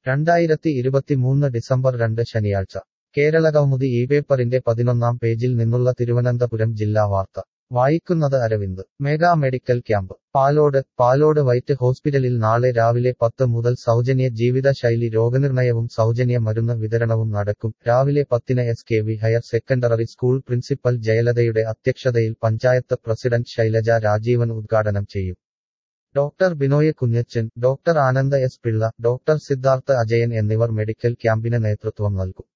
രണ്ടായിരത്തി ഇരുപത്തിമൂന്ന് ഡിസംബർ രണ്ട് ശനിയാഴ്ച കേരളകൗമുദി ഈ പേപ്പറിന്റെ പതിനൊന്നാം പേജിൽ നിന്നുള്ള തിരുവനന്തപുരം ജില്ലാ വാർത്ത വായിക്കുന്നത് Aravind mega medical camp Palode Palode white ഹോസ്പിറ്റലിൽ നാളെ രാവിലെ പത്ത് മുതൽ സൗജന്യ ജീവിതശൈലി രോഗനിർണയവും സൗജന്യ മരുന്ന് വിതരണവും നടക്കും രാവിലെ പത്തിന് S K V higher secondary school principal ജയലതയുടെ അധ്യക്ഷതയിൽ പഞ്ചായത്ത് പ്രസിഡന്റ് ശൈലജ രാജീവൻ ഉദ്ഘാടനം ചെയ്യും doctor Binoy Kunjachan doctor Ananda S Pillai doctor Siddhartha Ajayan എന്നിവർ മെഡിക്കൽ ക്യാമ്പിന് നേതൃത്വം നൽകും